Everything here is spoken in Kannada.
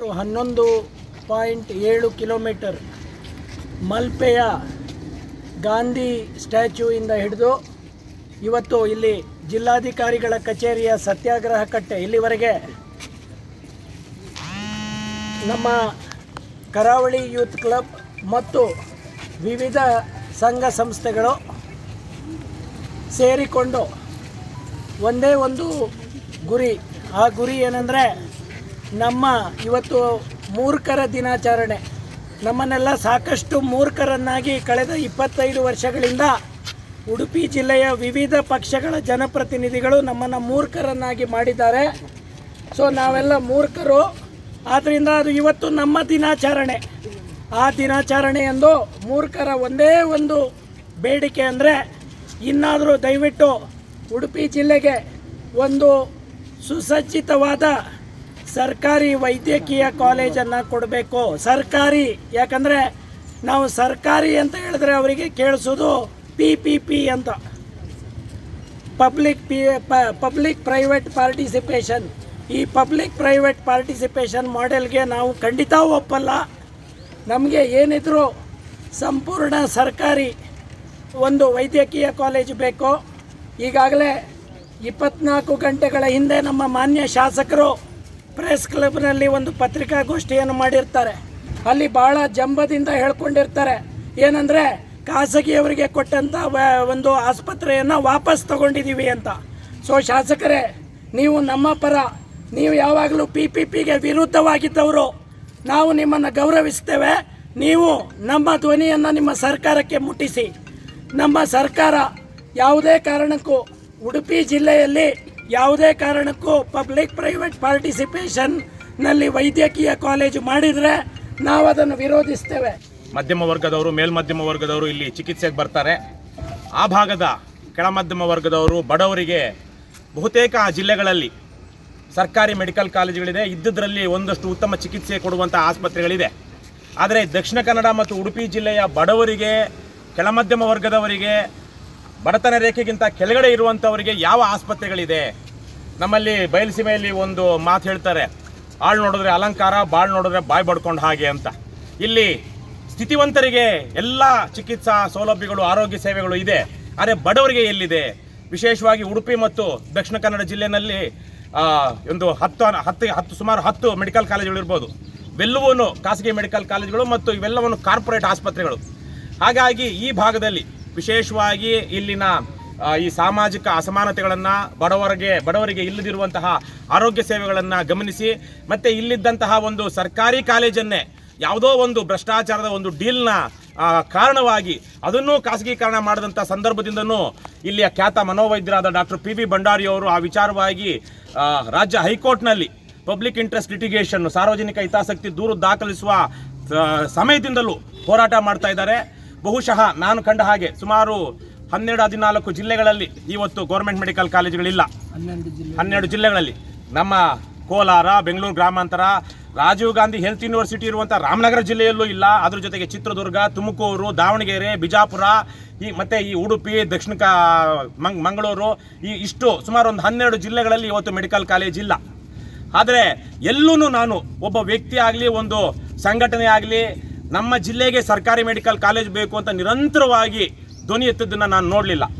ಸುಮಾರು ಹನ್ನೊಂದು ಪಾಯಿಂಟ್ ಏಳು ಕಿಲೋಮೀಟರ್ ಮಲ್ಪೆಯ ಗಾಂಧಿ ಸ್ಟ್ಯಾಚ್ಯೂಯಿಂದ ಹಿಡಿದು ಇವತ್ತು ಇಲ್ಲಿ ಜಿಲ್ಲಾಧಿಕಾರಿಗಳ ಕಚೇರಿಯ ಸತ್ಯಾಗ್ರಹ ಕಟ್ಟೆ ಇಲ್ಲಿವರೆಗೆ ನಮ್ಮ ಕರಾವಳಿ ಯೂತ್ ಕ್ಲಬ್ ಮತ್ತು ವಿವಿಧ ಸಂಘ ಸಂಸ್ಥೆಗಳು ಸೇರಿಕೊಂಡು ಒಂದೇ ಒಂದು ಗುರಿ ಆ ಗುರಿ ಏನಂದರೆ ನಮ್ಮ ಇವತ್ತು ಮೂರ್ಖರ ದಿನಾಚರಣೆ ನಮ್ಮನ್ನೆಲ್ಲ ಸಾಕಷ್ಟು ಮೂರ್ಖರನ್ನಾಗಿ ಕಳೆದ ಇಪ್ಪತ್ತೈದು ವರ್ಷಗಳಿಂದ ಉಡುಪಿ ಜಿಲ್ಲೆಯ ವಿವಿಧ ಪಕ್ಷಗಳ ಜನಪ್ರತಿನಿಧಿಗಳು ನಮ್ಮನ್ನು ಮೂರ್ಖರನ್ನಾಗಿ ಮಾಡಿದ್ದಾರೆ ಸೊ ನಾವೆಲ್ಲ ಮೂರ್ಖರು ಆದ್ದರಿಂದ ಅದು ಇವತ್ತು ನಮ್ಮ ದಿನಾಚರಣೆ ಆ ದಿನಾಚರಣೆಯಂದು ಮೂರ್ಖರ ಒಂದೇ ಒಂದು ಬೇಡಿಕೆ ಅಂದರೆ ಇನ್ನಾದರೂ ದಯವಿಟ್ಟು ಉಡುಪಿ ಜಿಲ್ಲೆಗೆ ಒಂದು ಸುಸಜ್ಜಿತವಾದ ಸರ್ಕಾರಿ ವೈದ್ಯಕೀಯ ಕಾಲೇಜನ್ನು ಕೊಡಬೇಕು ಸರ್ಕಾರಿ ಯಾಕಂದರೆ ನಾವು ಸರ್ಕಾರಿ ಅಂತ ಹೇಳಿದ್ರೆ ಅವರಿಗೆ ಕೇಳಿಸೋದು ಪಿ ಪಿ ಪಿ ಅಂತ public P public private participation ಈ ಪಬ್ಲಿಕ್ ಪ್ರೈವೇಟ್ ಪಾರ್ಟಿಸಿಪೇಷನ್ ಮಾಡೆಲ್ಗೆ ನಾವು ಖಂಡಿತ ಒಪ್ಪಲ್ಲ ನಮಗೆ ಏನಿದ್ರು ಸಂಪೂರ್ಣ ಸರ್ಕಾರಿ ಒಂದು ವೈದ್ಯಕೀಯ ಕಾಲೇಜು ಬೇಕು ಈಗಾಗಲೇ ಇಪ್ಪತ್ನಾಲ್ಕು ಗಂಟೆಗಳ ಹಿಂದೆ ನಮ್ಮ ಮಾನ್ಯ ಶಾಸಕರು ಪ್ರೆಸ್ ಕ್ಲಬ್ನಲ್ಲಿ ಒಂದು ಪತ್ರಿಕಾಗೋಷ್ಠಿಯನ್ನು ಮಾಡಿರ್ತಾರೆ ಅಲ್ಲಿ ಭಾಳ ಜಂಬದಿಂದ ಹೇಳ್ಕೊಂಡಿರ್ತಾರೆ ಏನಂದರೆ ಖಾಸಗಿಯವರಿಗೆ ಕೊಟ್ಟಂಥ ವ- ಒಂದು ಆಸ್ಪತ್ರೆಯನ್ನು ವಾಪಸ್ ತಗೊಂಡಿದ್ದೀವಿ ಅಂತ ಸೊ ಶಾಸಕರೇ ನೀವು ನಮ್ಮ ಪರ ನೀವು ಯಾವಾಗಲೂ ಪಿ ಪಿ ಪಿಗೆ ವಿರುದ್ಧವಾಗಿದ್ದವರು ನಾವು ನಿಮ್ಮನ್ನು ಗೌರವಿಸ್ತೇವೆ ನೀವು ನಮ್ಮ ಧ್ವನಿಯನ್ನು ನಿಮ್ಮ ಸರ್ಕಾರಕ್ಕೆ ಮುಟ್ಟಿಸಿ ನಮ್ಮ ಸರ್ಕಾರ ಯಾವುದೇ ಕಾರಣಕ್ಕೂ ಉಡುಪಿ ಜಿಲ್ಲೆಯಲ್ಲಿ ಯಾವುದೇ ಕಾರಣಕ್ಕೂ ಪಬ್ಲಿಕ್ ಪ್ರೈವೇಟ್ ಪಾರ್ಟಿಸಿಪೇಷನ್ನಲ್ಲಿ ವೈದ್ಯಕೀಯ ಕಾಲೇಜು ಮಾಡಿದರೆ ನಾವು ಅದನ್ನು ವಿರೋಧಿಸ್ತೇವೆ ಮಧ್ಯಮ ವರ್ಗದವರು ಮೇಲ್ಮಧ್ಯಮ ವರ್ಗದವರು ಇಲ್ಲಿ ಚಿಕಿತ್ಸೆಗೆ ಬರ್ತಾರೆ ಆ ಭಾಗದ ಕೆಳ ಮಧ್ಯಮ ವರ್ಗದವರು ಬಡವರಿಗೆ ಬಹುತೇಕ ಜಿಲ್ಲೆಗಳಲ್ಲಿ ಸರ್ಕಾರಿ ಮೆಡಿಕಲ್ ಕಾಲೇಜುಗಳಿದೆ ಇದ್ದುದರಲ್ಲಿ ಒಂದಷ್ಟು ಉತ್ತಮ ಚಿಕಿತ್ಸೆ ಕೊಡುವಂಥ ಆಸ್ಪತ್ರೆಗಳಿದೆ ಆದರೆ ದಕ್ಷಿಣ ಕನ್ನಡ ಮತ್ತು ಉಡುಪಿ ಜಿಲ್ಲೆಯ ಬಡವರಿಗೆ ಕೆಳ ಮಧ್ಯಮ ವರ್ಗದವರಿಗೆ ಬಡತನ ರೇಖೆಗಿಂತ ಕೆಳಗಡೆ ಇರುವಂಥವರಿಗೆ ಯಾವ ಆಸ್ಪತ್ರೆಗಳಿದೆ ನಮ್ಮಲ್ಲಿ ಬಯಲುಸೀಮೆಯಲ್ಲಿ ಒಂದು ಮಾತು ಹೇಳ್ತಾರೆ ಆಳು ನೋಡಿದ್ರೆ ಅಲಂಕಾರ ಬಾಳ್ ನೋಡಿದ್ರೆ ಬಾಯಿ ಬಡ್ಕೊಂಡು ಹಾಗೆ ಅಂತ ಇಲ್ಲಿ ಸ್ಥಿತಿವಂತರಿಗೆ ಎಲ್ಲ ಚಿಕಿತ್ಸಾ ಸೌಲಭ್ಯಗಳು ಆರೋಗ್ಯ ಸೇವೆಗಳು ಇದೆ ಆದರೆ ಬಡವರಿಗೆ ಎಲ್ಲಿದೆ ವಿಶೇಷವಾಗಿ ಉಡುಪಿ ಮತ್ತು ದಕ್ಷಿಣ ಕನ್ನಡ ಜಿಲ್ಲೆಯಲ್ಲಿ ಆ, ಒಂದು ಹತ್ತು ಹತ್ತು ಹತ್ತು ಸುಮಾರು ಹತ್ತು ಮೆಡಿಕಲ್ ಕಾಲೇಜುಗಳು ಇರ್ಬೋದು ಇವೆಲ್ಲವೂ ಖಾಸಗಿ ಮೆಡಿಕಲ್ ಕಾಲೇಜುಗಳು ಮತ್ತು ಇವೆಲ್ಲವನ್ನು ಕಾರ್ಪೊರೇಟ್ ಆಸ್ಪತ್ರೆಗಳು ಹಾಗಾಗಿ ಈ ಭಾಗದಲ್ಲಿ ವಿಶೇಷವಾಗಿ ಇಲ್ಲಿನ ಆ, ಈ ಸಾಮಾಜಿಕ ಅಸಮಾನತೆಗಳನ್ನು ಬಡವರಿಗೆ ಬಡವರಿಗೆ ಇಲ್ಲದಿರುವಂತಹ ಆರೋಗ್ಯ ಸೇವೆಗಳನ್ನು ಗಮನಿಸಿ ಮತ್ತೆ ಇಲ್ಲಿದ್ದಂತಹ ಒಂದು ಸರ್ಕಾರಿ ಕಾಲೇಜನ್ನೇ ಯಾವುದೋ ಒಂದು ಭ್ರಷ್ಟಾಚಾರದ ಒಂದು ಡೀಲ್ನ ಆ, ಕಾರಣವಾಗಿ ಅದನ್ನು ಖಾಸಗೀಕರಣ ಮಾಡಿದಂಥ ಸಂದರ್ಭದಿಂದನೂ ಇಲ್ಲಿಯ ಖ್ಯಾತ ಮನೋವೈದ್ಯರಾದ ಡಾಕ್ಟರ್ ಪಿ ಬಿ ಭಂಡಾರಿ ಅವರು ಆ ವಿಚಾರವಾಗಿ ಆ, ರಾಜ್ಯ ಹೈಕೋರ್ಟ್ನಲ್ಲಿ ಪಬ್ಲಿಕ್ ಇಂಟ್ರೆಸ್ಟ್ ಲಿಟಿಗೇಷನ್ ಸಾರ್ವಜನಿಕ ಹಿತಾಸಕ್ತಿ ದೂರು ದಾಖಲಿಸುವ ಆ, ಸಮಯದಿಂದಲೂ ಹೋರಾಟ ಮಾಡ್ತಾ ಇದ್ದಾರೆ ಬಹುಶಃ ನಾನು ಕಂಡ ಹಾಗೆ ಸುಮಾರು ಹನ್ನೆರಡು ಹದಿನಾಲ್ಕು ಜಿಲ್ಲೆಗಳಲ್ಲಿ ಇವತ್ತು ಗೌರ್ಮೆಂಟ್ ಮೆಡಿಕಲ್ ಕಾಲೇಜುಗಳಿಲ್ಲ ಹನ್ನೊಂದು ಜಿಲ್ಲೆ ಹನ್ನೆರಡು ಜಿಲ್ಲೆಗಳಲ್ಲಿ ನಮ್ಮ ಕೋಲಾರ ಬೆಂಗಳೂರು ಗ್ರಾಮಾಂತರ ರಾಜೀವ್ ಗಾಂಧಿ ಹೆಲ್ತ್ ಯೂನಿವರ್ಸಿಟಿ ಇರುವಂಥ ರಾಮನಗರ ಜಿಲ್ಲೆಯಲ್ಲೂ ಇಲ್ಲ ಅದ್ರ ಜೊತೆಗೆ ಚಿತ್ರದುರ್ಗ ತುಮಕೂರು ದಾವಣಗೆರೆ ಬಿಜಾಪುರ ಈ ಮತ್ತೆ ಈ ಉಡುಪಿ ದಕ್ಷಿಣ ಕ ಮಂಗ್ ಮಂಗಳೂರು ಈ ಇಷ್ಟು ಸುಮಾರು ಒಂದು ಹನ್ನೆರಡು ಜಿಲ್ಲೆಗಳಲ್ಲಿ ಇವತ್ತು ಮೆಡಿಕಲ್ ಕಾಲೇಜ್ ಇಲ್ಲ ಆದರೆ ಎಲ್ಲೂ ನಾನು ಒಬ್ಬ ವ್ಯಕ್ತಿ ಆಗಲಿ ಒಂದು ಸಂಘಟನೆ ಆಗಲಿ ನಮ್ಮ ಜಿಲ್ಲೆಗೆ ಸರ್ಕಾರಿ ಮೆಡಿಕಲ್ ಕಾಲೇಜ್ ಬೇಕು ಅಂತ ನಿರಂತರವಾಗಿ ಧ್ವನಿ ಎತ್ತದನ್ನು ನಾನು ನೋಡಲಿಲ್ಲ